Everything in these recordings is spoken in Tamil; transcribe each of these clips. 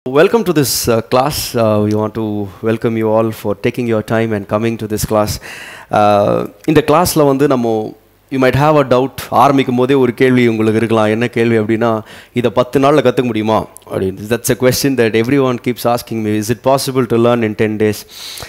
Welcome to this uh, class. Uh, we want to welcome you all for taking your time and coming to this class. Uh, இந்த கிளாஸில் வந்து நம்ம you might have a doubt ஆரம்பிக்கும் போதே ஒரு கேள்வி உங்களுக்கு இருக்கலாம் என்ன கேள்வி அப்படின்னா இதை பத்து நாளில் கற்றுக்க முடியுமா அப்படின்னு that's a question that everyone keeps asking me is it possible to learn in ten days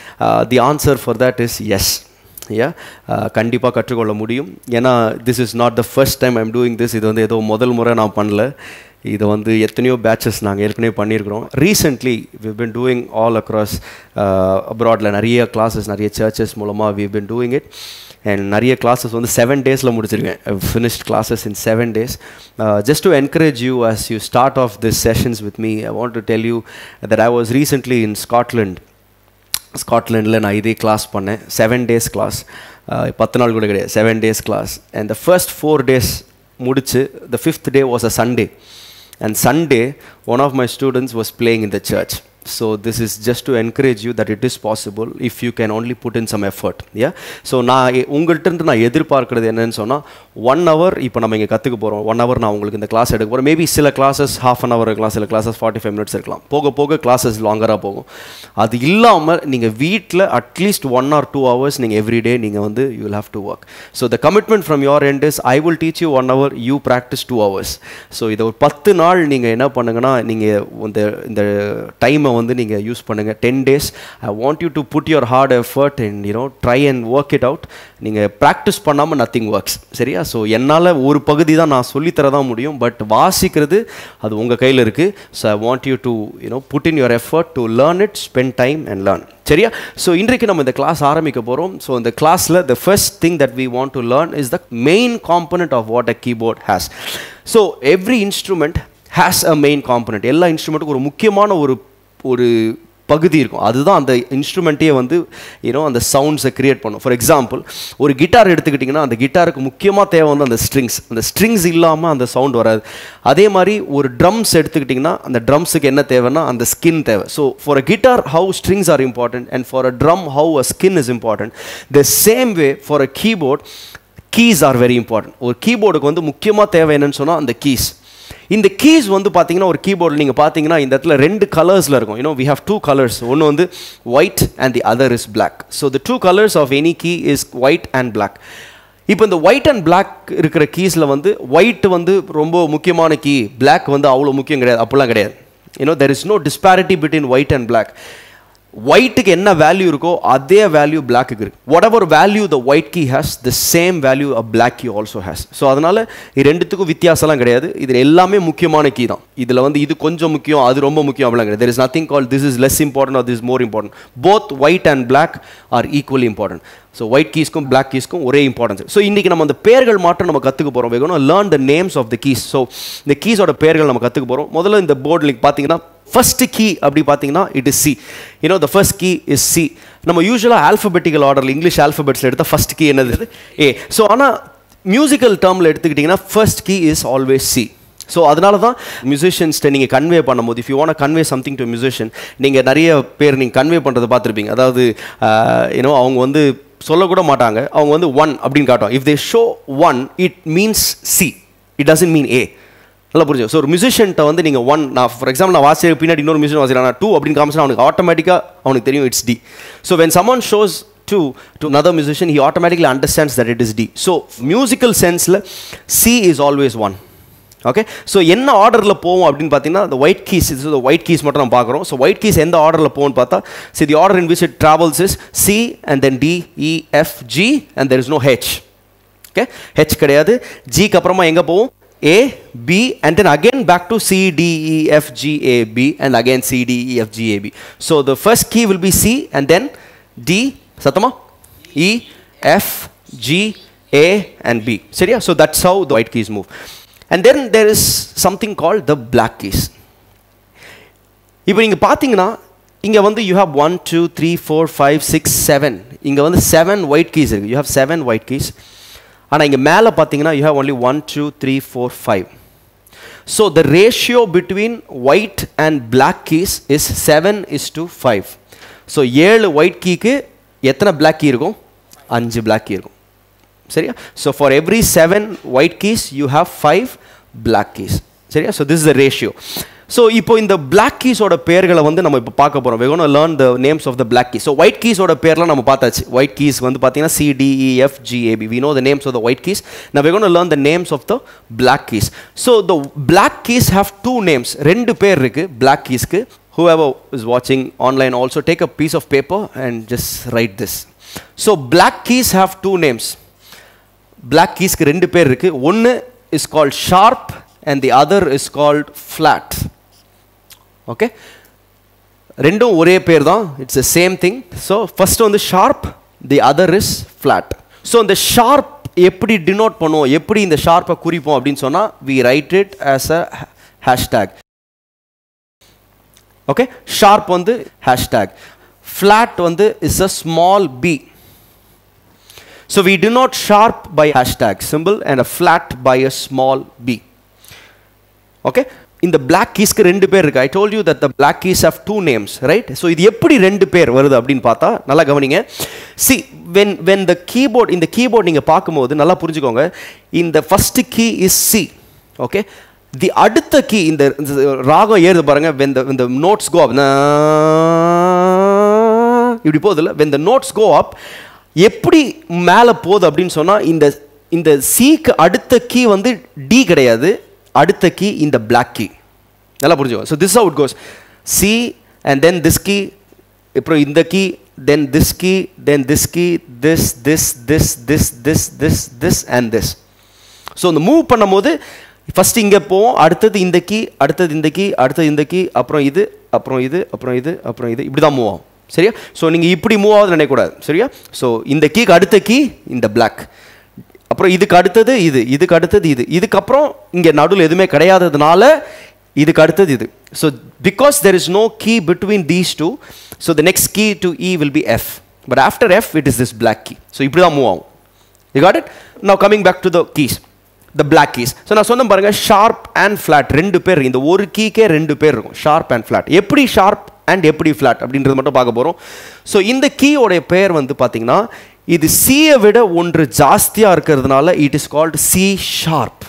the answer for that is yes yeah கண்டிப்பாக கற்றுக்கொள்ள முடியும் ஏன்னா this is not the first time I'm doing this இது வந்து ஏதோ முதல் முறை நான் பண்ணல இது வந்து எத்தனையோ பேட்சஸ் நாங்கள் ஏற்கனவே பண்ணியிருக்கிறோம் recently we been doing all across அப்ராடில் நிறைய கிளாஸஸ் நிறைய சர்ச்சஸ் மூலமாக we been doing it and நிறைய கிளாஸஸ் வந்து செவன் டேஸில் முடிச்சிருக்கேன் finished classes in seven days just to encourage you as you start off this sessions with me I want to tell you that I was recently in Scotland ஸ்காட்லாண்டில் நான் இதே கிளாஸ் பண்ணேன் செவன் டேஸ் கிளாஸ் பத்து நாள் கூட கிடையாது seven days class and the first four days முடிச்சு the fifth day was a Sunday and sunday one of my students was playing in the church so this is just to encourage you that it is possible if you can only put in some effort yeah so நான் உங்கள்கிட்ட இருந்து நான் எதிர்பார்க்கறது என்னன்னு சொன்னால் ஒன் ஹவர் இப்போ நம்ம இங்கே கற்றுக்க போகிறோம் ஒன் ஹவர் நான் உங்களுக்கு இந்த கிளாஸ் எடுக்க போகிறேன் மேபி சில கிளாஸஸ் ஹாஃப் அன் ஹவர் இருக்கலாம் சில கிளாஸஸ் ஃபார்ட்டி ஃபைவ் மினிட்ஸ் இருக்கலாம் போக போக கிளாஸஸ் லாங்கராக போகும் அது இல்லாமல் நீங்கள் வீட்டில் at least one or two hours நீங்கள் எவ்ரிடே நீங்கள் வந்து you will have to work so the commitment from your end is I will teach you one hour you practice two hours so இதை ஒரு பத்து நாள் நீங்கள் என்ன பண்ணுங்கன்னா நீங்கள் இந்த இந்த டைமை வந்து நீங்கள் யூஸ் பண்ணுங்கள் ten days I want you to put your hard effort and you know try and work it out நீங்கள் ப்ராக்டிஸ் பண்ணாமல் நத்திங் ஒர்க்ஸ் சரியா ஸோ என்னால் ஒரு பகுதி தான் நான் சொல்லித்தர தான் முடியும் பட் வாசிக்கிறது அது உங்கள் கையில் இருக்குது so I want you to you know put in your effort to learn it spend time and learn சரியா ஸோ இன்றைக்கு நம்ம இந்த கிளாஸ் ஆரம்பிக்க போகிறோம் ஸோ இந்த கிளாஸில் the first thing that we want to learn is the main component of what a keyboard has so every instrument has a main component எல்லா இன்ஸ்ட்ருமெண்ட்டுக்கும் ஒரு முக்கியமான ஒரு ஒரு பகுதி இருக்கும் அதுதான் அந்த இன்ஸ்ட்ருமெண்ட்டே வந்து யூனோ அந்த சவுண்ட்ஸை க்ரியேட் பண்ணும் ஃபார் எக்ஸாம்பிள் ஒரு கிட்டார் எடுத்துக்கிட்டிங்கன்னா அந்த கிட்டாருக்கு முக்கியமாக தேவை வந்து அந்த ஸ்ட்ரிங்ஸ் அந்த ஸ்ட்ரிங்ஸ் இல்லாமல் அந்த சவுண்ட் வராது அதே மாதிரி ஒரு ட்ரம்ஸ் எடுத்துக்கிட்டிங்கன்னா அந்த ட்ரம்ஸுக்கு என்ன தேவைன்னா அந்த ஸ்கின் தேவை so for a guitar how strings are important and for a drum how a skin is important the same way for a keyboard keys are very important ஒரு கீபோர்டுக்கு வந்து முக்கியமாக தேவை என்னன்னு சொன்னால் அந்த கீஸ் இந்த கீஸ் வந்து பார்த்தீங்கன்னா ஒரு கீபோர்டில் நீங்கள் பார்த்தீங்கன்னா இந்த இடத்துல ரெண்டு கலர்ஸில் இருக்கும் you know we have two colours ஒன்று வந்து white and the other is black so the two colours of any key is white and black இப்போ இந்த ஒயிட் அண்ட் பிளாக் இருக்கிற கீஸில் வந்து ஒயிட் வந்து ரொம்ப முக்கியமான கீ பிளாக் வந்து அவ்வளோ முக்கியம் கிடையாது அப்படிலாம் கிடையாது you know there is no disparity between white and black ஒயிட்டுக்கு என்ன வேல்யூ இருக்கோ அதே வேல்யூ பிளாக்குக்கு இருக்கு whatever value the white key has the same value a black key also has so அதனால் இது ரெண்டுத்துக்கும் வித்தியாசம்லாம் கிடையாது இதில் எல்லாமே முக்கியமான கீ தான் இதில் வந்து இது கொஞ்சம் முக்கியம் அது ரொம்ப முக்கியம் அப்படிலாம் கிடையாது there is nothing call this is less important or this more important both white and black are equally important so white கீஸ்க்கும் பிளாக் கீஸ்க்கும் ஒரே இம்பார்ட்டன்ஸ் ஸோ இன்றைக்கி நம்ம அந்த பேர்கள் மாற்றம் நம்ம கற்றுக்க போகிறோம் வேணும் learn the names of the keys so இந்த கீஸோட பேர்கள் நம்ம கற்றுக்க போகிறோம் முதல்ல இந்த போர்டில் பார்த்தீங்கன்னா ஃபர்ஸ்ட் கீ அப்படி பார்த்தீங்கன்னா it is C you know the first key is C நம்ம யூஸ்வலாக ஆல்ஃபபெட்டிக்கல் ஆர்டரில் இங்கிலீஷ் ஆல்ஃபபெட்ஸில் எடுத்தால் ஃபர்ஸ்ட் கீ என்னது ஏ ஸோ ஆனால் மியூசிக்கல் டேர்மில் எடுத்துக்கிட்டிங்கன்னா first key is always C so அதனால தான் மியூசிஷியன்ஸ்ட்டை நீங்கள் கன்வே பண்ணும்போது if you want convey something to musician நீங்கள் நிறைய பேர் நீங்கள் கன்வே பண்ணுறதை பார்த்துருப்பீங்க அதாவது யூனோ அவங்க வந்து சொல்லக்கூட மாட்டாங்க அவங்க வந்து ஒன் அப்படின்னு காட்டும் if they show one it means C it doesn't mean A நல்லா புரிஞ்சு ஸோ ஒரு மியூசிஷியன்ட்ட வந்து நீங்கள் ஒன் நான் ஃபார் எக்ஸாம்பிள் நான் வாசிய பின்னாடி இன்னொரு மியூசியன் வாசிக்கிறேன் நான் டூ அப்படின்னு காமிச்சா அவனுக்கு ஆட்டோமேட்டிக்காக அவனுக்கு தெரியும் it's D so when someone shows two to another musician he automatically understands that it is D so musical சென்ஸில் C is always one okay so என்ன ஆர்டரில் போவோம் அப்படின்னு பார்த்தீங்கன்னா இந்த ஒயிட் கீஸ் இது ஒயிட் கீஸ் மட்டும் நம்ம பார்க்குறோம் ஸோ ஒயிட் கீஸ் எந்த ஆர்டரில் போகும்னு பார்த்தா C the order in which it travels is C and then D E F G and there is no H okay H கிடையாது ஜிக்கு அப்புறமா எங்கே போவோம் A, B, and then again back to C, D, E, F, G, A, B, and again C, D, E, F, G, A, B. So the first key will be C, and then D, Satama, E, F, G, A, and B. Seriya? So that's how the white keys move. And then there is something called the black keys. இப்போ நீங்கள் பார்த்தீங்கன்னா இங்கே வந்து you have one two three four five six seven இங்கே வந்து செவன் ஒயிட் கீஸ் இருக்குது you have seven white keys ஆனால் இங்கே மேலே பார்த்தீங்கன்னா you have only one two three four five so the ratio between white and black keys is seven is to five so ஏழு ஒயிட் கீக்கு எத்தனை பிளாக் கீ இருக்கும் அஞ்சு பிளாக் கீ இருக்கும் சரியா so for every seven white keys you have five black keys சரியா so this is the ratio so இப்போ இந்த பிளாக் கீஸோட பேர்களை வந்து நம்ம இப்போ பார்க்க போகிறோம் we're going to learn the names of the black keys so white கீஸோட பேர்லாம் நம்ம பார்த்தாச்சு ஒயிட் கீஸ் வந்து பார்த்தீங்கன்னா C D E F G A B we know the names of the white keys now we're going to learn the names of the black keys so the black keys have two names ரெண்டு பேர் இருக்கு black keysக்கு whoever is watching online also take a piece of paper and just write this so black keys have two names black keysக்கு ரெண்டு பேர் இருக்கு ஒன்று is called sharp and the other is called flat okay ரெண்டும் ஒரே பேர் தான் it's a same thing so first வந்து sharp the other is flat so இந்த ஷார்ப் எப்படி டினோட் பண்ணுவோம் எப்படி இந்த ஷார்ப்பை குறிப்போம் அப்படின்னு சொன்னால் we write it as a hashtag okay sharp வந்து ஹேஷ்டேக் ஃப்ளாட் வந்து is a small B so we denote sharp by hashtag simple and a flat by a small B okay இந்த பிளாக் கீஸ்க்கு ரெண்டு பேர் இருக்கு ஐ told you that the black keys have two names right so இது எப்படி ரெண்டு பேர் வருது அப்படின்னு பார்த்தா நல்லா கவனிங்க see when when the keyboard இந்த கீபோர்ட் நீங்கள் பார்க்கும்போது நல்லா புரிஞ்சுக்கோங்க இந்த first key is C okay the அடுத்த கீ இந்த இந்த ராகம் ஏறுது பாருங்க வென் த இந்த நோட்ஸ் கோ அப் இப்படி போகுதுல்ல வென் த நோட்ஸ் கோ அப் எப்படி மேலே போகுது அப்படின்னு சொன்னால் இந்த இந்த சிக்கு அடுத்த கீ வந்து டி கிடையாது அடுத்த கீ இந்த பிளாக் கீ நல்லா புரிஞ்சுக்கோ so this out goes C and then this key அப்புறம் இந்த key then this key then this key this this this this this this this and this so இந்த மூவ் பண்ணும்போது ஃபஸ்ட் இங்கே போவோம் அடுத்தது இந்த கீ அடுத்தது இந்த கீ அடுத்தது இந்த கீ அப்புறம் இது அப்புறம் இது அப்புறம் இது அப்புறம் இது இப்படி தான் மூவ் ஆகும் சரியா ஸோ நீங்கள் இப்படி மூவ் ஆகுது நினைக்கக்கூடாது சரியா ஸோ இந்த கீக்கு அடுத்த கீ இந்த பிளாக் அப்புறம் இதுக்கு அடுத்தது இது இதுக்கு அடுத்தது இது இதுக்கப்புறம் இங்கே நடுவில் எதுவுமே கிடையாததுனால இதுக்கு அடுத்தது இது so because there is no key between these two so the next key to E will be F but after F it is this black key so இப்படி தான் மூவ் ஆகும் you got it now coming back to the keys the black keys so நான் சொன்ன பாருங்க ஷார்ப் அண்ட் ஃப்ளாட் ரெண்டு பேர் இந்த ஒரு கீக்கே ரெண்டு பேர் இருக்கும் ஷார்ப் அண்ட் ஃப்ளாட் எப்படி ஷார்ப் அண்ட் எப்படி ஃப்ளாட் அப்படின்றது மட்டும் பார்க்க போகிறோம் ஸோ இந்த கீயோடைய பேர் வந்து பார்த்தீங்கன்னா இது சியை விட ஒன்று ஜாஸ்தியாக இருக்கிறதுனால it is called C sharp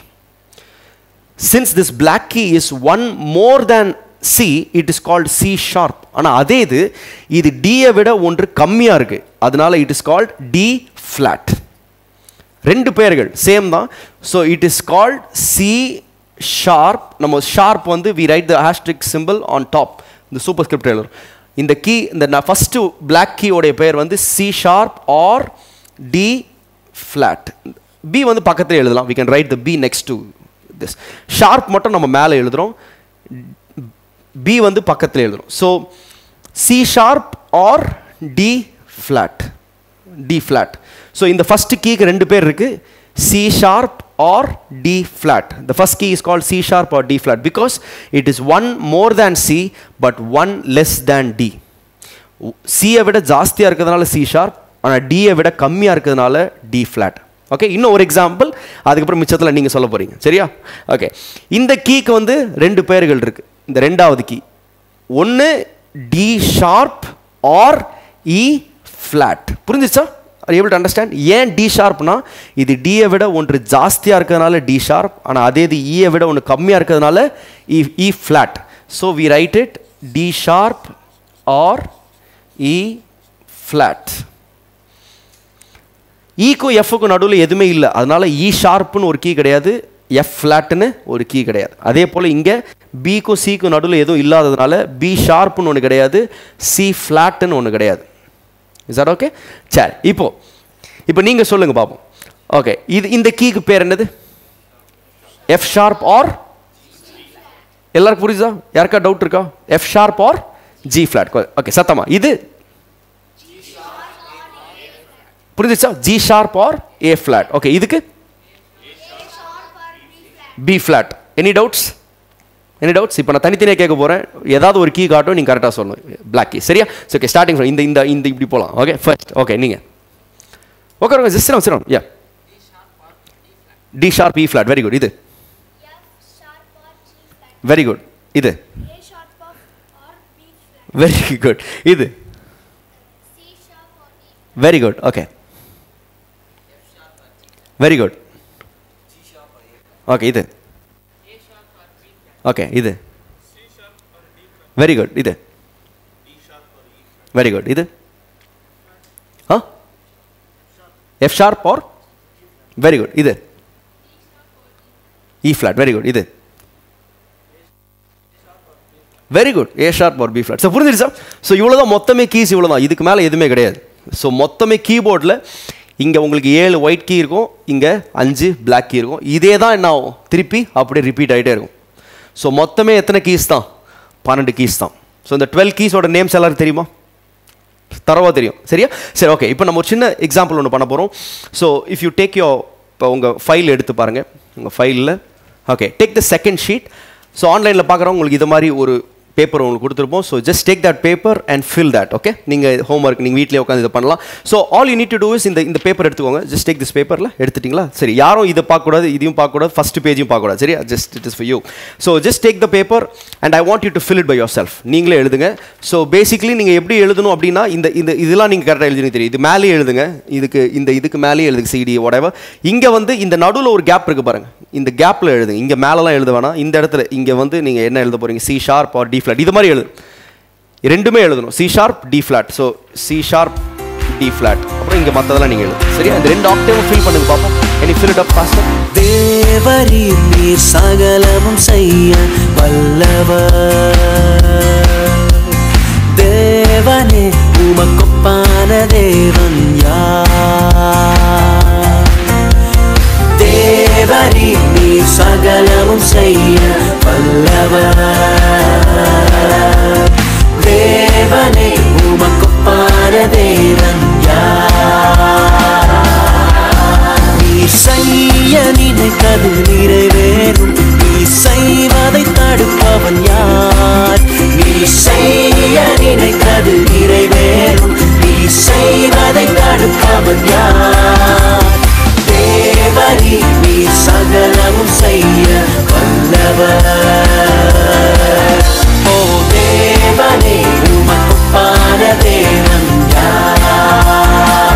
since this black key is one more than C it is called C sharp ஆனால் அதே இது இது டியை விட ஒன்று கம்மியாக இருக்கு அதனால it is called D flat ரெண்டு பேர்கள் சேம் தான் so it is called C sharp நம்ம ஷார்ப் வந்து we write the hashtag simple on top இந்த சூப்பர் ஸ்கிரிப்ட் எழுதும் இந்த கீ இந்த நான் ஃபஸ்ட்டு பிளாக் கீயோடைய பெயர் வந்து C sharp or D flat B வந்து பக்கத்தில் எழுதலாம் we can write the B next to this sharp மட்டும் நம்ம மேலே எழுதுகிறோம் பி வந்து பக்கத்தில் எழுதுறோம் so C sharp or D flat D flat so இந்த ஃபஸ்ட்டு கீக்கு ரெண்டு பேர் இருக்கு C sharp or D flat the first key is called C sharp or D flat because it is one more than C but one less than D சியை விட ஜாஸ்தியாக இருக்கிறதுனால சி ஷார்ப் ஆனால் டியை விட கம்மியாக இருக்கிறதுனால டி ஃப்ளாட் ஓகே இன்னும் ஒரு எக்ஸாம்பிள் அதுக்கப்புறம் மிச்சத்தில் நீங்கள் சொல்ல போகிறீங்க சரியா ஓகே இந்த கீக்கு வந்து ரெண்டு பேர்கள் இருக்குது இந்த ரெண்டாவது கீ ஒன்று D sharp or E flat புரிஞ்சிச்சா ஆர் ஏபிள் டு அண்டர்ஸ்டாண்ட் ஏன் டி ஷார்ப்னா இது டியை விட ஒன்று ஜாஸ்தியாக இருக்கிறதுனால டி ஷார்ப் ஆனால் அதே இது ஈயை விட ஒன்று கம்மியாக இருக்கிறதுனால E E flat so we write it D sharp or E flat ஈக்கும் எஃப்க்கும் நடுவில் எதுவுமே இல்லை அதனால இ ஷார்ப்னு ஒரு கீ கிடையாது எஃப் ஃப்ளாட்னு ஒரு கீ கிடையாது அதே போல் இங்கே பிக்கும் சிக்கும் நடுவில் எதுவும் இல்லாததுனால பி ஷார்ப்னு ஒன்று கிடையாது சி ஃப்ளாட்னு ஒன்று கிடையாது இஸ் that ஓகே சரி இப்போ இப்போ நீங்கள் சொல்லுங்கள் பார்ப்போம் ஓகே இது இந்த கீக்கு பேர் என்னது எஃப் ஷார்ப் ஆர் எல்லாருக்கும் புரியுதா யாருக்கா டவுட் இருக்கா F sharp or G flat okay சத்தமா இது புரிஞ்சுச்சா G sharp or A flat okay இதுக்கு B flat any doubts any doubts இப்போ நான் தனித்தனியாக கேட்க போகிறேன் ஏதாவது ஒரு கீ காட்டும் நீங்கள் கரெக்டாக சொல்லணும் பிளாக் கீ சரியா ஓகே ஸ்டார்டிங் இந்த இந்த இந்த இப்படி போகலாம் ஓகே ஃபர்ஸ்ட் ஓகே நீங்கள் ஓகே ஓகே சிஸ்டம் சிரம் yeah D sharp E flat very good இது வெரி குட் இது வெரி குட் இது very good okay very good okay இது ஓகே இது வெரி குட் இது வெரி குட் இது ஆ F sharp or very good இது இ ஃப்ளாட் வெரி குட் இது very good A sharp or B flat so புரிஞ்சிருச்சா ஸோ இவ்வளோ தான் மொத்தமே கீஸ் இவ்வளோ தான் இதுக்கு மேலே எதுவுமே கிடையாது ஸோ மொத்தமே கீபோர்டில் இங்கே உங்களுக்கு ஏழு ஒயிட் கீ இருக்கும் இங்கே அஞ்சு பிளாக் கீ இருக்கும் இதே தான் என்ன ஆகும் திருப்பி அப்படியே ரிப்பீட் ஆகிட்டே இருக்கும் ஸோ மொத்தமே எத்தனை கீஸ் தான் பன்னெண்டு கீஸ் தான் ஸோ இந்த டுவெல் கீஸோட நேம்ஸ் எல்லாரும் தெரியுமா தரவா தெரியும் சரியா சரி ஓகே இப்போ நம்ம ஒரு சின்ன எக்ஸாம்பிள் ஒன்று பண்ண போகிறோம் so if you take your இப்போ உங்கள் ஃபைல் எடுத்து பாருங்கள் உங்கள் ஃபைலில் okay take the second sheet so ஆன்லைனில் பார்க்குறவங்க உங்களுக்கு இது மாதிரி ஒரு பேப்பர் உங்களுக்கு கொடுத்துருப்போம் so just take that paper and fill that okay நீங்கள் ஹோம் ஒர்க் நீங்கள் வீட்டிலே உட்காந்து இதை பண்ணலாம் so all you need to do is இந்த இந்த பேப்பர் எடுத்துக்கோங்க ஜஸ்ட் டேக் திஸ் பேப்பரில் எடுத்துட்டிங்களா சரி யாரும் இதை பார்க்கக்கூடாது இதையும் பார்க்கக்கூடாது ஃபஸ்ட் பேஜையும் பார்க்கக்கூடாது சரியா just it is for you so just take the paper and I want you to fill it by yourself நீங்களே எழுதுங்க ஸோ பேசிக்லி நீங்கள் எப்படி எழுதணும் அப்படின்னா இந்த இந்த இதெல்லாம் நீங்கள் கரெக்டாக எழுதுங்க தெரியும் இது மேலேயே எழுதுங்க இதுக்கு இந்த இதுக்கு மேலேயே எழுதுங்க சிடி whatever இங்கே வந்து இந்த நடுவில் ஒரு கேப் இருக்குது பாருங்க இந்த கேப்பில் எழுதுங்க இங்கே மேலெலாம் எழுத வேணாம் இந்த இடத்துல இங்கே வந்து நீங்கள் என்ன எழுத போகிறீங்க C sharp or D flat இது மாதிரி எழுது ரெண்டுமே எழுதணும் C sharp D flat so C sharp D flat அப்புறம் இங்கே மற்றதெல்லாம் நீங்கள் எழுது சரியா இந்த ரெண்டு ஆக்டேவும் ஃபில் பண்ணுங்க பார்ப்போம் any fill it up faster தேவரீர் நீர் சகலமும் செய்ய வல்லவர் தேவனே உமக்கொப்பான தேவன் யார் தேவரீர் நீர் சகலமும் செய்ய வல்லவர் தேவனே உமக்கொப்பான தேவன் யார் நீ செய்ய நினைத்தது நிறைவேறும் நீ செய்வதை தடுப்பவன் யார் நீ செய்ய நினைத்தது நிறைவேறும் நீ செய்வதை தடுப்பவன் யார் தேவனி நீ சகலமும் செய்ய வல்லவர் ஓ தேவனே உமக்குப்பான தேவன் யார்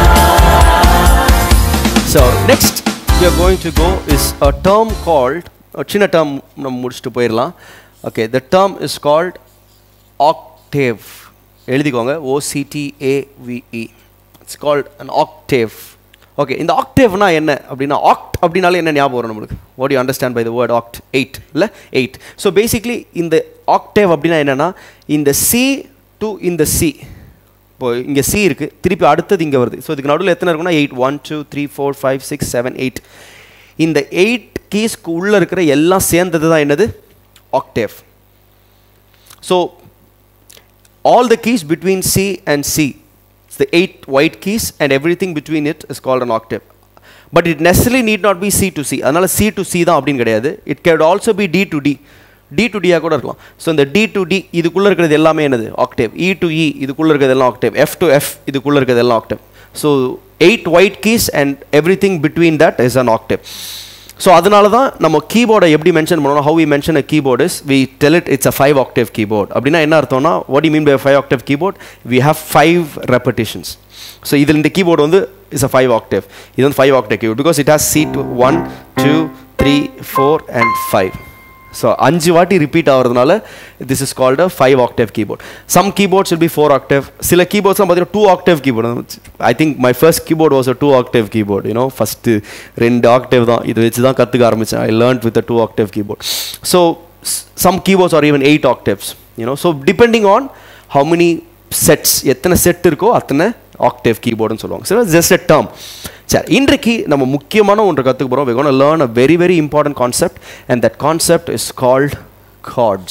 So next we are going to go is a term called a சின்ன term நம்ம முடிச்சுட்டு போயிடலாம் okay the term is called octave எழுதிக்கோங்க O C T A V E it's called an octave okay இந்த ஆக்டேவ்னா என்ன அப்படின்னா ஆக்ட் அப்படின்னாலே என்ன ஞாபகம் வரும் நம்மளுக்கு what you understand by the word oct eight இல்லை எயிட் ஸோ பேசிக்லி இந்த ஆக்டேவ் அப்படின்னா என்னென்னா இந்த சி டு இந்த சி இப்போ இங்கே சி இருக்குது திருப்பி அடுத்தது இங்கே வருது ஸோ இதுக்கு நடுவில் எத்தனை இருக்குன்னா eight one two three four five six seven eight இந்த எயிட் கீஸ்க்கு உள்ளே இருக்கிற எல்லாம் சேர்ந்தது தான் என்னது octave so all the keys between C and C, it's the eight white keys and everything between it is called an octave. But it necessarily need not be C to C. அதனால் C to C தான் அப்படின்னு கிடையாது it can also be D to D. D to D கூட இருக்கலாம் ஸோ இந்த D to D இதுக்குள்ளே இருக்கிறது எல்லாமே என்னது ஆக்டேவ் E to E இதுக்குள்ளே இருக்கிறது எல்லாம் ஆக்டேவ் F to F இதுக்குள்ளே இருக்கிறது எல்லாம் octave so eight white keys and everything between that is an octave so அதனால தான் நம்ம கீபோர்டை எப்படி மென்ஷன் பண்ணணும் how we mention a keyboard is we tell it it's a five octave keyboard அப்படின்னா என்ன அர்த்தம்னா what you mean by five octave keyboard we have five repetitions so இதில் இந்த கீபோர்டு வந்து இஸ் அ ஃபைவ் ஆக்டேவ் இது வந்து five octave keyboard because it has sets one two three four and five so அஞ்சு வாட்டி ரிப்பீட் ஆகிறதுனால this is called a five octave keyboard some keyboards will be four octave சில கீபோர்ட்ஸ்லாம் பார்த்தீங்கன்னா two octave keyboard I think my first keyboard was a two octave keyboard you know first ரெண்டு ஆக்டேவ் தான் இது வச்சு தான் கற்றுக்க ஆரம்பித்தேன் I learn with a two octave keyboard so some keyboards are even eight octaves you know so depending on how many sets எத்தனை செட் இருக்கோ அத்தனை ஆக்டேவ் கீபோர்டுன்னு சொல்லுவாங்க சரி ஜஸ்ட் எ டேர்ம் சரி இன்றைக்கு நம்ம முக்கியமான ஒன்று கற்றுக்க போகிறோம் we're going to learn a very very important concept and that concept is called chords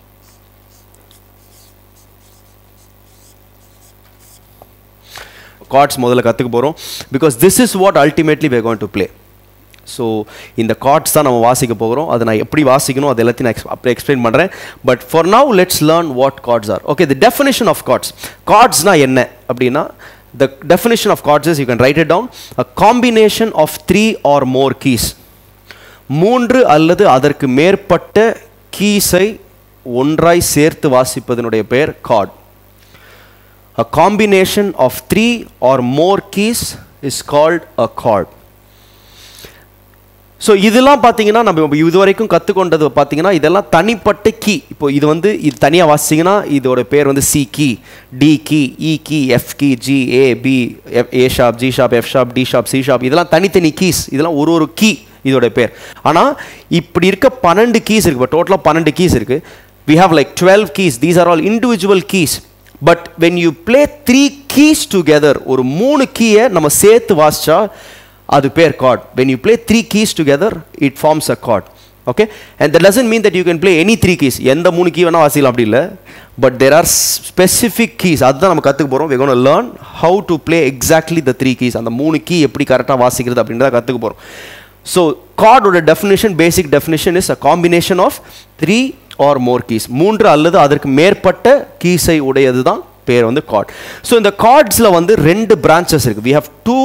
chords முதல்ல கற்றுக்க போகிறோம் because this is what ultimately we're going to play so இந்த கார்ட்ஸ் தான் நம்ம வாசிக்க போகிறோம் அதை நான் எப்படி வாசிக்கணும் அது எல்லாத்தையும் நான் ex- அப்புறம் எக்ஸ்பிளைன் பண்ணுறேன் but for now let's learn what chords are okay the definition of chords கார்ட்ஸ்னா என்ன அப்படின்னா the definition of chords is you can write it down a combination of three or more keys மூன்று அல்லது அதற்கு மேற்பட்ட கீஸை ஒன்றாய் சேர்த்து வாசிப்பதனுடைய பெயர் chord A combination of three or more keys is called a chord. So இதெல்லாம் பார்த்தீங்கன்னா நம்ம இது வரைக்கும் கற்றுக்கொண்டது பார்த்தீங்கன்னா இதெல்லாம் தனிப்பட்ட கீ இப்போ இது வந்து இது தனியாக வாசிச்சிங்கன்னா இதோட பேர் வந்து C key D key E key F key G A B F A sharp G sharp F sharp D sharp C sharp இதெல்லாம் தனித்தனி கீஸ் இதெல்லாம் ஒரு ஒரு கீ இதோட பேர் ஆனால் இப்படி இருக்க பன்னெண்டு கீஸ் இருக்குது இப்போ டோட்டலாக பன்னெண்டு கீஸ் இருக்குது we have like twelve keys these are all individual keys but when you play three keys together ஒரு மூணு கீயை நம்ம சேர்த்து வாசிச்சா அது பேர் chord when you play three keys together it forms a chord okay and that doesn't mean that you can play any three keys எந்த மூணு கீ வேணால் வாசிக்கலாம் அப்படி இல்லை but there are specific keys அதுதான் நம்ம கற்றுக்க போகிறோம் we're going to learn how to play exactly the three keys அந்த மூணு கீ எப்படி கரெக்டாக வாசிக்கிறது அப்படின்றத கற்றுக்க போகிறோம் ஸோ கார்டோட definition basic definition is a combination of three or more keys மூன்று அல்லது அதற்கு மேற்பட்ட கீஸை உடையது தான் பேர் வந்து கார்ட் ஸோ இந்த கார்ட்ஸில் வந்து ரெண்டு பிரான்ச்சஸ் இருக்குது we have டூ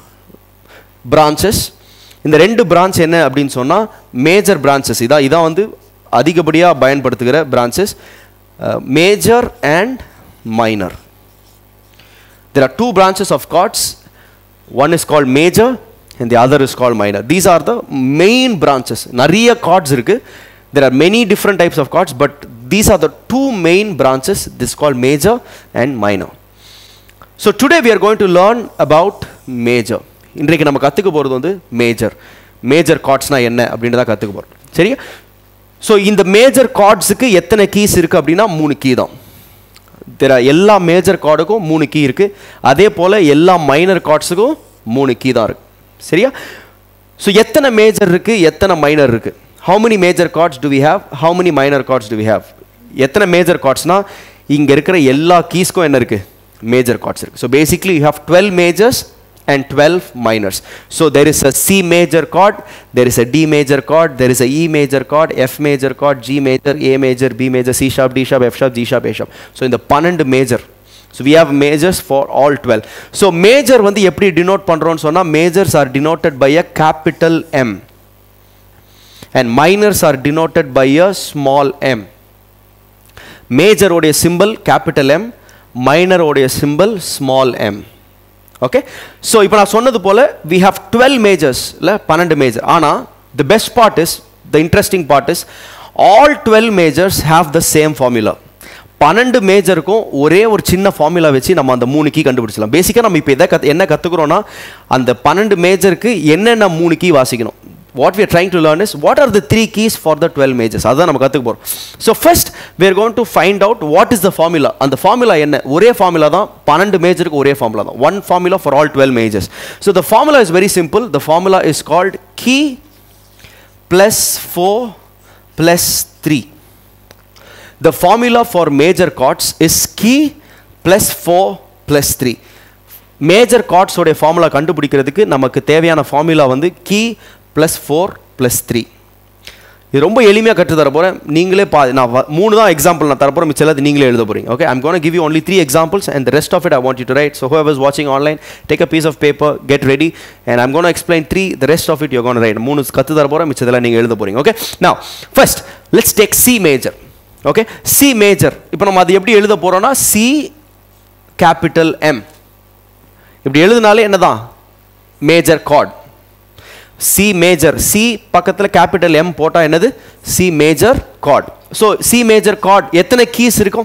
பிரான்ச்சஸ் இந்த ரெண்டு பிரான்ச் என்ன அப்படின்னு சொன்னால் மேஜர் பிரான்ச்சஸ் இதான் இதான் வந்து அதிகப்படியாக பயன்படுத்துகிற branches major and minor there are two branches of chords one is called major and the other is called minor these are the main branches நிறைய chords இருக்கு there are many different types of chords but these are the two main branches this is called major and minor so today we are going to learn about major இன்றைக்கு நம்ம கற்றுக்க போகிறது வந்து மேஜர் மேஜர் கார்ட்ஸ்னா என்ன அப்படின்றத கற்றுக்க போகிறோம் சரியா ஸோ இந்த மேஜர் கார்ட்ஸுக்கு எத்தனை கீஸ் இருக்குது அப்படின்னா மூணு கீ தான் தெர எல்லா மேஜர் கார்டுக்கும் மூணு கீ இருக்குது அதே போல் எல்லா மைனர் கார்ட்ஸுக்கும் மூணு கீ தான் இருக்குது சரியா ஸோ எத்தனை மேஜர் இருக்குது எத்தனை மைனர் இருக்குது how many major chords do we have how many minor chords do we have எத்தனை மேஜர் கார்ட்ஸ்னால் இங்கே இருக்கிற எல்லா கீஸ்க்கும் என்ன இருக்குது மேஜர் கார்ட்ஸ் இருக்குது so basically you have twelve majors and 12 minors. So there is a C major chord, there is a D major chord, there is a E major chord, F major chord, G major, A major, B major, C sharp, D sharp, F sharp, G sharp, A sharp. So in the பன்னெண்டு major. So we have majors for all 12. So major வந்து எப்படி denote பண்றோம்னு சொன்னா majors are denoted by a capital M and minors are denoted by a small m. Major உடைய symbol capital M, minor உடைய symbol small m. Okay so இப்போ நான் சொன்னது போல் வி ஹாவ் டுவெல் மேஜர்ஸ் இல்லை பன்னெண்டு மேஜர் ஆனால் the best part is the interesting part is all twelve majors have the same formula பன்னெண்டு மேஜருக்கும் ஒரே ஒரு சின்ன ஃபார்முலா வச்சு நம்ம அந்த மூணு கீ கண்டுபிடிச்சலாம் பேசிக்காக நம்ம இப்போ எதை கத் என்ன கற்றுக்குறோன்னா அந்த பன்னெண்டு மேஜருக்கு என்னென்ன மூணு கீ வாசிக்கணும் what we are trying to learn is what are the three keys for the 12 majors அதுதான் நம்ம கற்றுக்க போகிறோம் so first we are going to find out what is the formula அந்த ஃபார்முலா என்ன ஒரே ஃபார்முலா தான் பன்னெண்டு மேஜருக்கு ஒரே ஃபார்முலா தான் one formula for all twelve majors so the formula is very simple the formula is called key plus four plus three the formula for major chords is key plus four plus three major கார்ட்ஸோடைய ஃபார்முலா கண்டுபிடிக்கிறதுக்கு நமக்கு தேவையான ஃபார்முலா வந்து key plus four plus three இது ரொம்ப எளிமையாக கற்று தர போகிறேன் நீங்களே பா நான் வ- மூணு தான் எக்ஸாம்பிள் நான் தர போகிறேன் மிச்சம் அது நீங்களே எழுத போகிறீங்க okay I'm gonna give you only three examples and the rest of it I want you to write so whoever is watching online take a piece of paper get ready and I'm going to explain three the rest of it you're going to write மூணு கற்று தர போகிறேன் மிச்சதெல்லாம் நீங்கள் எழுத போகிறீங்க okay now first let's take C major okay C major இப்போ நம்ம அது எப்படி எழுத போகிறோம்னா C capital M இப்படி எழுதினாலே என்னதான் major chord C major C பக்கத்தில் கேபிட்டல் எம் போட்டால் என்னது C major chord so C major chord எத்தனை கீஸ் இருக்கும்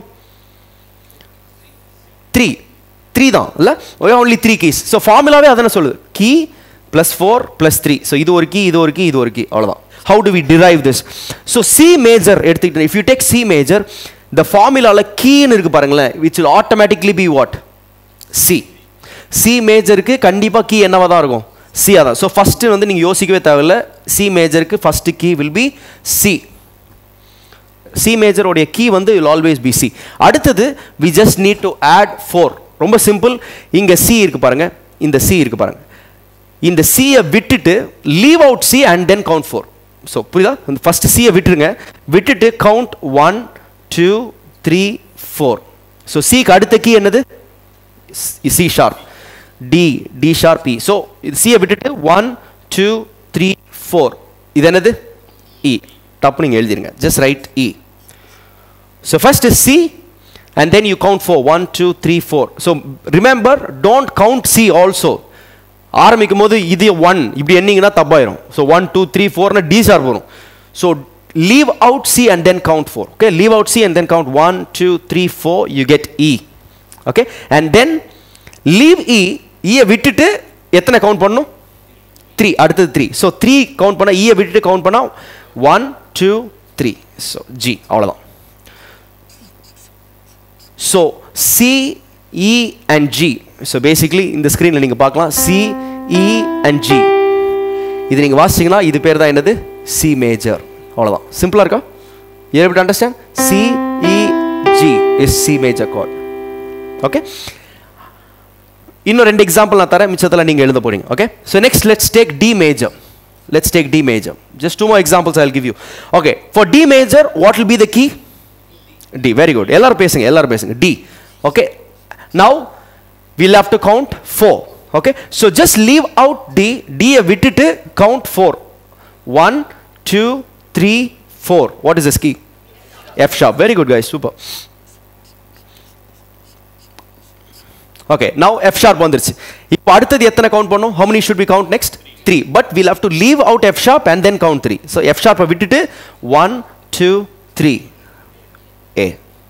த்ரீ த்ரீ தான் இல்லை ஒன்லி த்ரீ கீஸ் ஸோ ஃபார்முலாவே அதனை சொல்லுது key plus four plus three so இது ஒரு கீ இது ஒரு கீ இது ஒரு கீ அவ்வளோதான் how do we derive this so C major எடுத்துக்கிட்டு if you take C major இந்த ஃபார்முலாவில் கீன்னு இருக்கு பாருங்களேன் which will automatically be what C C மேஜருக்கு கண்டிப்பாக கீ என்னவா தான் இருக்கும் சி அதான் ஸோ ஃபஸ்ட்டு வந்து நீங்கள் யோசிக்கவே தேவையில்ல சி மேஜருக்கு first key will be C C மேஜருடைய கீ வந்து வில் ஆல்வேஸ் பி சி அடுத்தது we just need to add four ரொம்ப சிம்பிள் இங்கே சி இருக்கு பாருங்க இந்த சி இருக்கு பாருங்க இந்த சியை விட்டுட்டு leave out C and then count four so புரியுதா இந்த ஃபஸ்ட்டு சியை விட்டுருங்க விட்டுட்டு count one two three four so சிக்கு அடுத்த கீ என்னது C sharp D D sharp E so இது சியை விட்டுட்டு ஒன் டூ த்ரீ ஃபோர் இது என்னது இ டப்பு நீங்கள் எழுதிருங்க just write E so first is C and then you count for 1 2 3 4 so remember don't count c also ஆரம்பிக்கும் போது இது ஒன் இப்படி எண்ணிங்கன்னா தப்பாயிரும் ஸோ ஒன் டூ த்ரீ ஃபோர்னு டி ஷார்ப் வரும் so leave out C and then count four okay leave out C and then count one two three four you get E okay and then leave E ஈயை விட்டுட்டு எத்தனை கவுண்ட் பண்ணணும் த்ரீ அடுத்தது த்ரீ ஸோ த்ரீ கவுண்ட் பண்ணால் ஈயை விட்டுட்டு கவுண்ட் பண்ணால் one two three so G அவ்வளோதான் so C E and G so basically இந்த ஸ்க்ரீனில் நீங்கள் பார்க்கலாம் சி இ அண்ட் ஜி இது நீங்கள் வாசிச்சிங்கன்னா இது பேர் தான் என்னது சி மேஜர் அவ்வளோதான் சிம்பிளாக இருக்கா able understand C E G is C major chord okay இன்னும் ரெண்டு எக்ஸாம்பிள் நான் தரேன் மிச்சத்தில் நீங்கள் எழுத போறீங்க okay so next let's take D major let's take D major just two more examples I give you okay for D major what will be the key D very good எல்லாரும் பேசுங்க எல்லாரும் பேசுங்க D okay now will have to count four okay so just leave out D டியை விட்டுட்டு count four one two three four what is its key F sharp very good guys super okay now F sharp வந்துருச்சு இப்போ அடுத்தது எத்தனை கவுண்ட் பண்ணும் how many should we count next three but we'll have to leave out F sharp and then count three so F ஷார்ப்பை விட்டுட்டு one two three A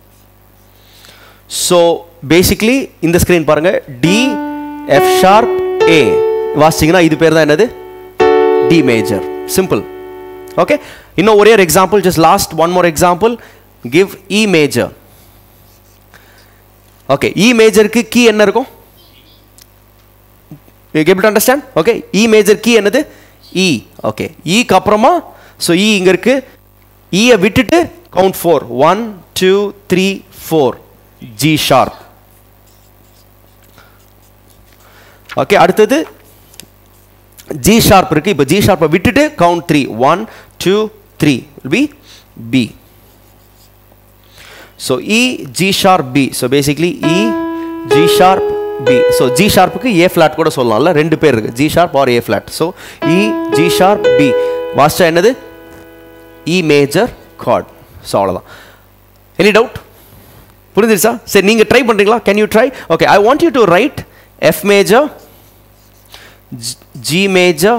so basically இந்த ஸ்க்ரீன் பாருங்க டி எஃப் ஷார்ப் ஏ வாசிச்சிங்கன்னா இது பேர் தான் என்னது டி மேஜர் சிம்பிள் ஓகே இன்னும் ஒரே ஒரு example just last one more example give E major okay E மேஜருக்கு கீ என்ன இருக்கும் able understand okay E major key என்னது இ ஓகே இக்கு அப்புறமா ஸோ இ இங்கே இருக்கு இயை விட்டுட்டு count four one two three four G sharp okay அடுத்தது ஜி ஷார்ப் இருக்கு இப்போ ஜி ஷார்ப்பை விட்டுட்டு count three one two three B B so E G sharp B so basically E G sharp B so G ஷார்ப்புக்கு ஏ ஃப்ளாட் கூட சொல்லலாம்ல ரெண்டு பேர் இருக்கு G sharp or A flat so E G sharp B வாஸ்டா என்னது இ மேஜர் கார்ட் ஸோ அவ்வளோதான் எனி டவுட் புரிஞ்சிருச்சா சரி நீங்கள் ட்ரை பண்ணுறீங்களா can you try okay I want you to write F major G major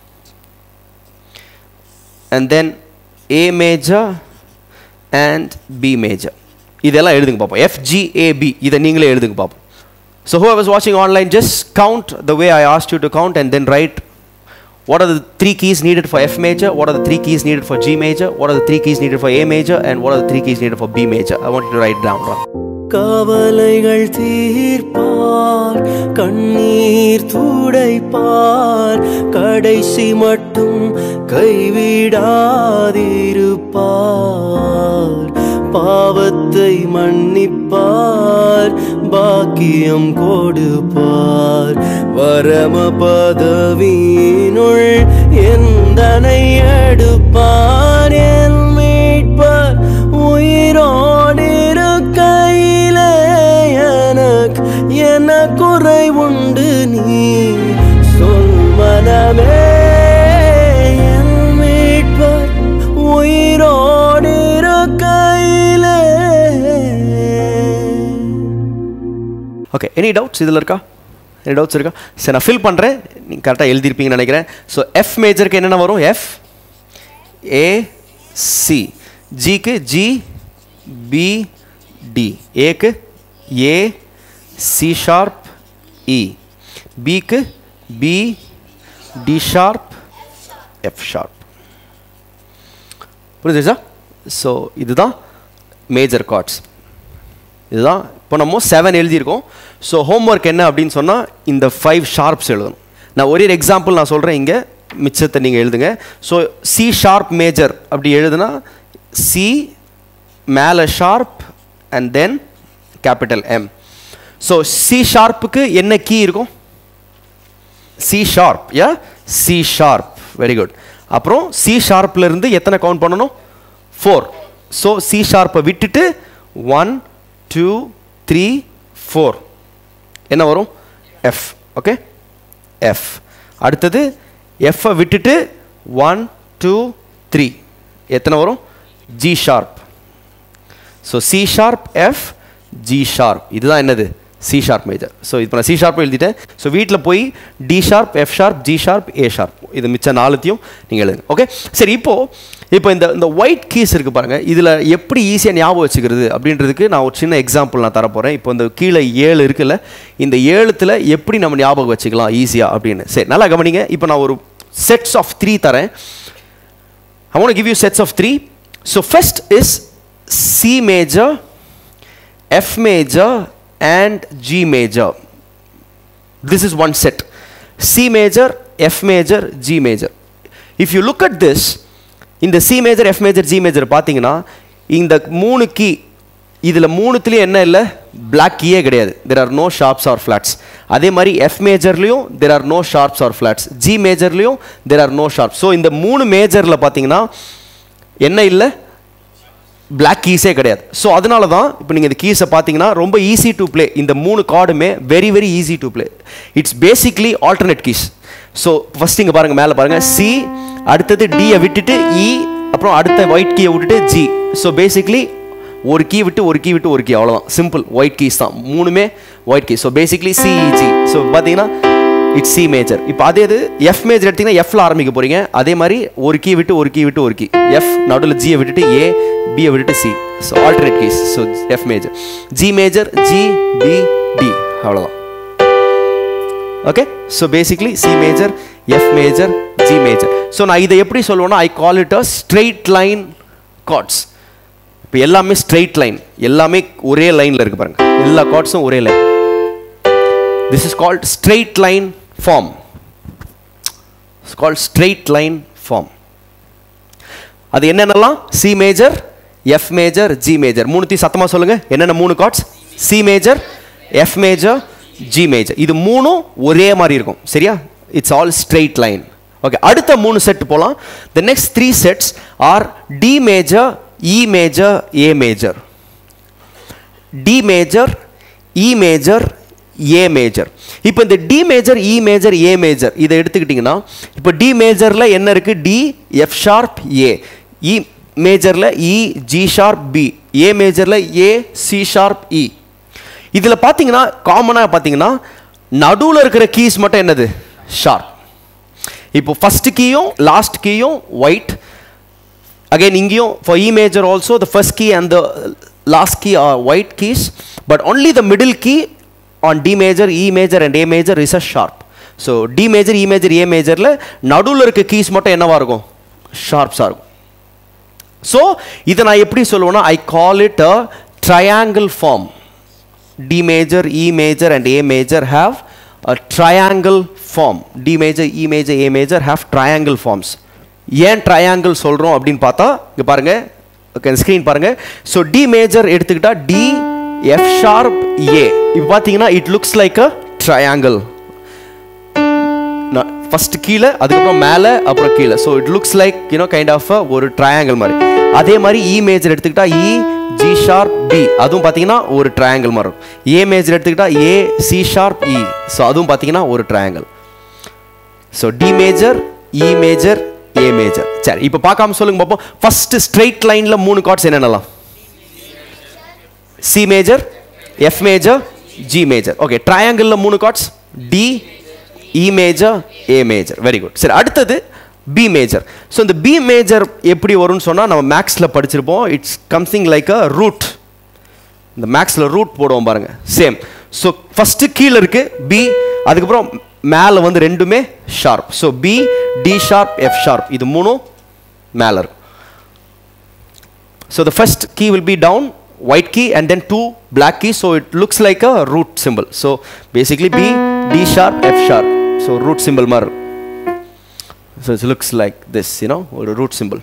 and then A major and B major இதெல்லாம் எழுதுங்க பார்ப்போம் F G A B இதை நீங்களே எழுதுங்க பார்ப்போம் so whoever is watching online just count the way I asked you to count and then write what are the three keys needed for F major what are the three keys needed for G major what are the three keys needed for A major and what are the three keys needed for B major I want you to write down Ron. கவலைகள் தீர்ப்பார் கண்ணீர் துடைப்பார் கடைசி மட்டும் கைவிடாதிருப்பார் பாவத்தை மன்னிப்பார் பாக்கியம் கொடுப்பார் வரம பதவியினுள் எந்தனை எடுப்பார் என் மீட்பர் உயிரோடிருக்கையிலே எனக்கு என்ன குறை உண்டு நீ சொல் மனமே என் மீட்பர் உயிரோடிருக்கையிலே ஓகே எனி டவுட்ஸ் இதில் இருக்கா எனி டவுட்ஸ் இருக்கா சரி நான் ஃபில் பண்ணுறேன் நீங்கள் கரெக்டாக எழுதிருப்பீங்கன்னு நினைக்கிறேன் ஸோ எஃப் மேஜருக்கு என்னென்ன வரும் எஃப் ஏ சி ஜிக்கு ஜி பி டி ஏக்கு ஏ சி ஷார்ப் இ பிக்கு B D sharp F sharp புரிஞ்சுச்சா ஸோ இதுதான் மேஜர் கார்ட்ஸ் இதுதான் இப்போ நம்ம செவன் எழுதியிருக்கோம் ஸோ ஹோம்ஒர்க் என்ன அப்படின்னு சொன்னால் இந்த ஃபைவ் ஷார்ப்ஸ் எழுதணும் நான் ஒரே எக்ஸாம்பிள் நான் சொல்கிறேன் இங்கே மிச்சத்தை நீங்கள் எழுதுங்க ஸோ சி ஷார்ப் மேஜர் அப்படி எழுதுனா சி மேலே sharp and then capital M so C ஷார்ப்புக்கு என்ன கீ இருக்கும் C sharp yeah C sharp very good அப்புறம் சி இருந்து எத்தனை கவுண்ட் பண்ணணும் ஃபோர் ஸோ சி ஷார்ப்பை விட்டுட்டு ஒன் டூ த்ரீ ஃபோர் என்ன வரும் எஃப் ஓகே எஃப் அடுத்தது எஃப்பை விட்டுட்டு ஒன் டூ த்ரீ எத்தனை வரும் G sharp so C sharp F G sharp இதுதான் என்னது சி ஷார்ப் மேஜர் ஸோ இப்போ நான் சி ஷார்ப் எழுதிட்டேன் ஸோ வீட்டில் போய் D sharp F sharp G sharp A sharp இது மிச்ச நாலுத்தையும் நீங்கள் எழுதுங்க ஓகே சரி இப்போது இப்போ இந்த இந்த ஒயிட் கீஸ் இருக்குது பாருங்கள் இதில் எப்படி ஈஸியாக ஞாபகம் வச்சுக்கிறது அப்படின்றதுக்கு நான் ஒரு சின்ன எக்ஸாம்பிள் நான் தரப்போகிறேன் இப்போ இந்த கீழே ஏழு இருக்குல்ல இந்த ஏழுத்தில் எப்படி நம்ம ஞாபகம் வச்சுக்கலாம் ஈஸியாக அப்படின்னு சரி நல்லா கவனிங்க இப்போ நான் ஒரு செட்ஸ் ஆஃப் த்ரீ தரேன் I want to give you sets of three. So first is C major, F major, and G major. This is one set. C major, F major, G major. If you look at this, இந்த C major F major G major பார்த்தீங்கன்னா இந்த மூணு கீ இதில் மூணுத்துலேயும் என்ன இல்லை பிளாக் கீயே கிடையாது there are no sharps or flats அதே மாதிரி எஃப் மேஜர்லேயும் there are no sharps or flats G மேஜர்லேயும் there are no sharp so இந்த மூணு மேஜரில் பார்த்தீங்கன்னா என்ன இல்லை பிளாக் கீஸே கிடையாது ஸோ அதனால தான் இப்போ நீங்கள் இந்த கீஸை பார்த்தீங்கன்னா ரொம்ப ஈஸி டு ப்ளே இந்த மூணு கார்டுமே very very easy to play it's basically alternate keys so first இங்கே பாருங்கள் மேலே பாருங்கள் சி அடுத்தது டியை விட்டுட்டு இ அப்புறம் அடுத்த ஒயிட் கீயை விட்டுட்டு ஜி ஸோ பேசிக்லி ஒரு கீ விட்டு ஒரு கீ விட்டு ஒரு கீ அவ்வளோதான் சிம்பிள் ஒயிட் கீஸ் தான் மூணுமே white key so basically C E G so பார்த்தீங்கன்னா இட்ஸ் சி மேஜர் இப்போ அதே இது எஃப் மேஜர் எடுத்தீங்கன்னா எஃப்ல ஆரம்பிக்க போறீங்க அதே மாதிரி ஒரு கீ விட்டு ஒரு கீ விட்டு ஒரு கீ எஃப் நடுவில் ஜியை விட்டுட்டு ஏ பியை விட்டுட்டு C so alternate keys so F major G major G B D அவ்வளோதான் okay so basically C major F major G major so நான் இதை எப்படி சொல்லுவேன்னா I call it a straight line chords இப்போ எல்லாமே ஸ்ட்ரெயிட் லைன் எல்லாமே ஒரே லைனில் இருக்கு பாருங்க எல்லா கார்ட்ஸும் ஒரே line this is called straight line form it's called straight line form அது என்னென்னலாம் C major F major G major மூணுத்தையும் சத்தமாக சொல்லுங்க என்னென்ன மூணு chords C major F major G major இது மூணும் ஒரே மாதிரி இருக்கும் சரியா it's all straight line okay அடுத்த மூணு செட் போகலாம் the next three sets are D major E major A major D major E major A major இப்போ இந்த D major E major A major இதை எடுத்துக்கிட்டிங்கன்னா இப்போ டி மேஜரில் என்ன இருக்குது D F sharp A E மேஜரில் E G sharp B A மேஜரில் ஏ சி ஷார்ப் இ இதில் பார்த்தீங்கன்னா காமனாக பார்த்தீங்கன்னா நடுவில் இருக்கிற கீஸ் மட்டும் என்னது ஷார்ப் இப்போ ஃபர்ஸ்ட் கீயும் லாஸ்ட் கீயும் ஒயிட் again இங்கேயும் for E major also the first key and the last key are white keys but only the middle key on D major E major and A major is a sharp so D major E major A majorல நடுவில் இருக்க கீஸ் மட்டும் என்னவா இருக்கும் ஷார்ப்ஸாக இருக்கும் ஸோ இதை நான் எப்படி சொல்லுவேன்னா I call it a triangle form D major, E major and A major have a triangle form. D major, E major, A major have triangle forms. ஏன் ட்ரையாங்கிள் சொல்கிறோம் அப்படின்னு பார்த்தா இங்கே பாருங்க ஓகே ஸ்க்ரீன் பாருங்க ஸோ டி மேஜர் எடுத்துக்கிட்டா டி எஃப் ஷார்ப் ஏ இப்போ பார்த்தீங்கன்னா it looks like a triangle first கீழே அதுக்கப்புறம் மேலே அப்புறம் கீழே so it looks like you know kind of ஒரு ட்ரையாங்கிள் மாதிரி அதே மாதிரி இ மேஜர் எடுத்துக்கிட்டா இ ஜி ஷார்ப் பி அதுவும் பார்த்தீங்கன்னா ஒரு ட்ரையாங்கிள் மாதிரி இருக்கும் ஏ மேஜர் எடுத்துக்கிட்டா A C sharp E so அதுவும் பார்த்தீங்கன்னா ஒரு triangle so D major E major A major சரி இப்போ பார்க்காம சொல்லுங்க பார்ப்போம் ஃபர்ஸ்ட் ஸ்ட்ரெயிட் லைன்ல மூணு கார்ட்ஸ் என்னென்னலாம் C major F major G major okay ட்ரையாங்கிளில் மூணு cards D E major A major very good சரி அடுத்தது பி மேஜர் ஸோ இந்த பி மேஜர் எப்படி வரும்னு சொன்னால் நம்ம மேக்ஸில் படிச்சிருப்போம் it's something like a root இந்த மேக்ஸில் ரூட் போடுவோம் பாருங்க சேம் ஸோ ஃபஸ்ட்டு கீழே இருக்கு பி அதுக்கப்புறம் மேலே வந்து ரெண்டுமே sharp so B D sharp F sharp இது மூணும் மேலே இருக்கும் so the first key will be down white key and then two black keys so it looks like a root symbol so basically b d sharp f sharp so root symbol mar so it looks like this you know or a root symbol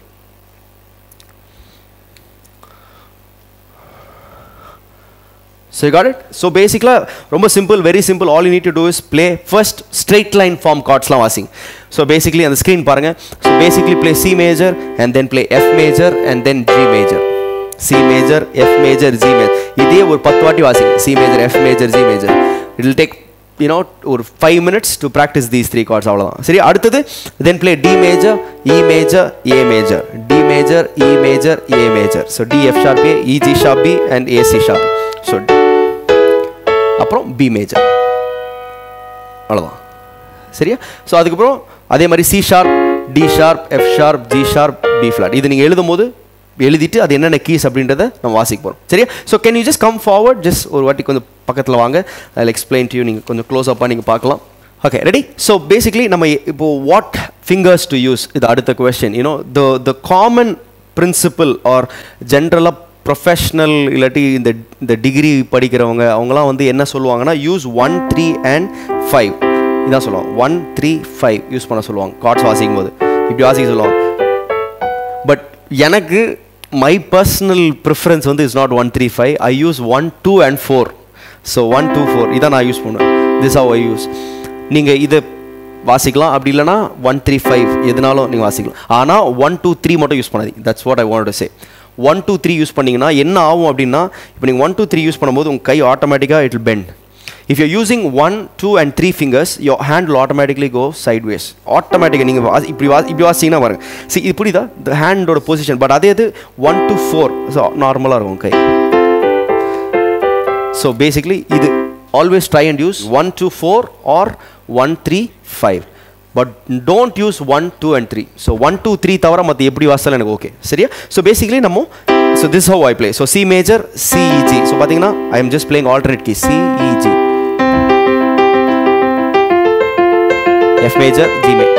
So you got it? So basically, ரொம்ப simple, very simple. All you need to do is play first straight line form chords லாம் வாசிங்க. So basically அந்த screen பாருங்க. So basically play C major and then play F major and then G major. C major, F major, G major. இதே ஒரு பத்து வாட்டி வாசிங்க. C major, F major, G major. It will take you know ஒரு five minutes to practice these three chords அவ்வளோதான் சரி அடுத்தது then play D major E major A major D major E major A major so D F sharp A E G sharp B and A C sharp so அப்புறம் பி மேஜர் அவ்வளோதான் சரியா ஸோ அதுக்கப்புறம் அதே மாதிரி C sharp D sharp F sharp G sharp B flat இது நீங்கள் எழுதும் போது எழுதிட்டு அது என்னென்ன கீஸ் அப்படின்றத நம்ம வாசிக்க போகிறோம் சரியா so can you just come forward just ஒரு வாட்டி கொஞ்சம் பக்கத்தில் வாங்க அதில் எக்ஸ்பிளைன் டு யூ நீங்கள் கொஞ்சம் க்ளோஸ் அப்பாக நீங்கள் பார்க்கலாம் ஓகே ரெடி ஸோ பேசிக்லி நம்ம இப்போ வாட் ஃபிங்கர்ஸ் டு யூஸ் இது அடுத்த question you know the the common principle or ஜென்ரலாக ப்ரொஃபஷ்னல் இல்லாட்டி இந்த இந்த டிகிரி படிக்கிறவங்க அவங்களாம் வந்து என்ன சொல்லுவாங்கன்னா use one three and five இதான் சொல்லுவாங்க ஒன் த்ரீ ஃபைவ் யூஸ் பண்ண சொல்லுவாங்க கார்ட்ஸ் வாசிக்கும் போது இப்படி வாசிக்க சொல்லுவாங்க பட் எனக்கு மை பர்சனல் ப்ரிஃபரன்ஸ் வந்து is not one three five I use one two and four so one two four இதான் நான் யூஸ் பண்ணுவேன் திஸ் ஹவ் ஐ யூஸ் நீங்கள் இதை வாசிக்கலாம் அப்படி இல்லைனா ஒன் த்ரீ ஃபைவ் எதுனாலும் நீங்கள் வாசிக்கலாம் ஆனால் ஒன் டூ த்ரீ மட்டும் யூஸ் பண்ணாதீங்க that's what I want to say one two three use பண்ணிங்கன்னா என்ன ஆகும் அப்படின்னா இப்போ நீங்கள் ஒன் டூ த்ரீ யூஸ் பண்ணும்போது உங்கள் கை ஆட்டோமேட்டிக்காக it will bend if you're using one two and three fingers your hand will automatically go sideways ஆட்டோமேட்டிக்காக நீங்கள் இப்படி வா இப்படி வாசிங்கன்னா பாருங்க see இது புரியுதா இந்த ஹேண்டோட பொசிஷன் பட் அதே இது ஒன் to ஃபோர் ஸோ நார்மலாக இருக்கும் கை ஸோ பேசிக்லி இது always try and use one to four or one three five but don't use one two and three so one two three தவிர மற்ற எப்படி வாசல் எனக்கு ஓகே சரியா ஸோ பேசிக்லி நம்ம so this how I play so C major C E G so பார்த்தீங்கன்னா I am just playing alternate key C E G F major G மே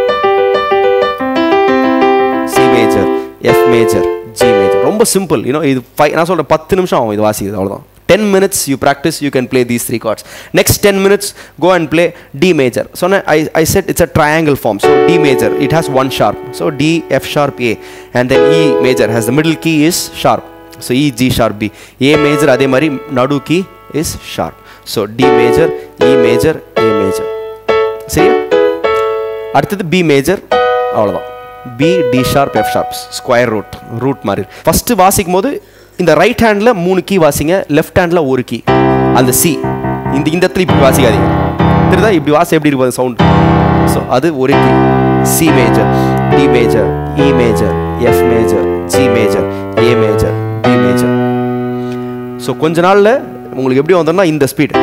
C major F major G major ரொம்ப சிம்பிள் யூனோ இது ஃபைவ் நான் சொல்கிறேன் பத்து நிமிஷம் ஆகும் இது வாசிக்கிறது அவ்வளோதான் ten minutes you practice you can play these three chords next ten minutes go and play D major சொன்னேன் I I said it's a triangle form so D major it has one sharp so D F sharp A and then E major has the middle key is sharp so E G sharp B A major அதே மாதிரி நடு key is sharp so D major E major A major சரியா அடுத்தது பி மேஜர் அவ்வளோதான் B D sharp F sharp square root root மாதிரி ஃபஸ்ட்டு வாசிக்கும் போது இந்த ரைட் ஹேண்டில் மூணு கீ வாசிங்க லெஃப்ட் ஹேண்டில் ஒரு கீ அந்த சி இந்த இந்த இடத்துல இப்படி வாசிக்காதீங்க தெரியுதா இப்படி வாசி எப்படி இருக்கும் சவுண்ட் ஸோ அது ஒரு key C major D major E major F major G major A major B major so கொஞ்ச நாளில் உங்களுக்கு எப்படி வந்தோம்னா இந்த ஸ்பீடு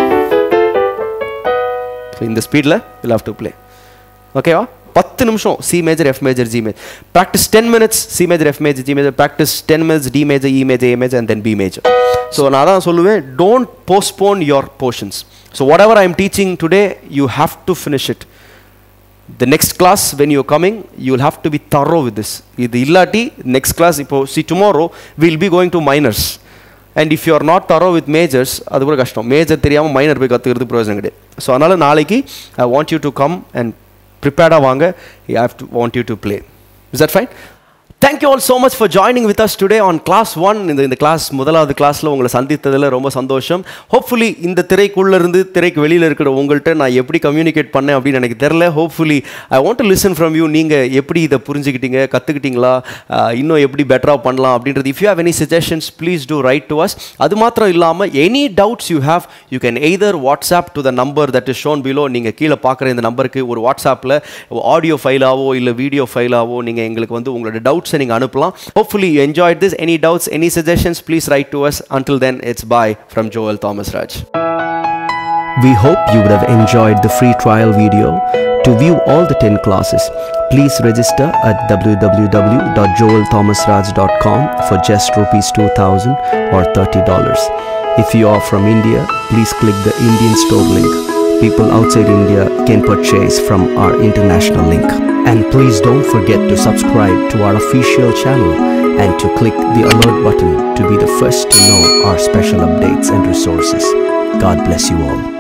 ஸோ இந்த ஸ்பீடில் வில் ஹவ் டு ப்ளே ஓகேவா பத்து நிமிஷம் C major F major G major practice ten minutes C major F major G major practice ten minutes D major E major A major and then B major so நான் தான் சொல்லுவேன் don't postpone your portions so whatever I am teaching today you have to finish it the next class when you're coming you will have to be thorough with this இது இல்லாட்டி next class இப்போ see tomorrow we'll be going to minors and if you are not thorough with majors அது கூட கஷ்டம் மேஜர் தெரியாமல் மைனர் போய் கற்றுக்கிறது பிரயோஜனம் கிடையாது ஸோ அதனால் நாளைக்கு I want you to come and ப்ரிப்பேர்டாக வாங்க I have to want you to play is that fine thank you all so much for joining with us today on class one இந்த இந்த கிளாஸ் முதலாவது கிளாஸில் உங்களை சந்தித்ததில் ரொம்ப சந்தோஷம் ஹோப்ஃபுல்லி இந்த திரைக்குள்ளே இருந்து திரைக்கு வெளியில் இருக்கிற உங்கள்கிட்ட நான் எப்படி கம்யூனிகேட் பண்ணேன் அப்படின்னு எனக்கு தெரில hopefully I want to listen from you நீங்கள் எப்படி இதை புரிஞ்சுக்கிட்டீங்க கற்றுக்கிட்டீங்களா இன்னும் எப்படி பெட்டராக பண்ணலாம் அப்படின்றது if you have any suggestions please do write to us அது மாத்திரம் இல்லாமல் any doubts you have you can either WhatsApp to the number that is shown below நீங்கள் கீழே பார்க்குற இந்த நம்பருக்கு ஒரு வாட்ஸ்அப்பில் ஆடியோ ஃபைலாவோ இல்லை வீடியோ ஃபைலாவோ நீங்கள் எங்களுக்கு வந்து உங்களோட டவுட்ஸை நீங்கள் அனுப்பலாம் hopefully you enjoyed this any doubts any suggestions please write to us until then it's bye from Joel Thomas Raj We hope you would have enjoyed the free trial video. To view all the 10 classes, please register at www.joelthomasraj.com for just rupees 2000 or $30. If you are from India, please click the Indian store link. People outside India can purchase from our international link. And please don't forget to subscribe to our official channel and to click the alert button to be the first to know our special updates and resources. God bless you all.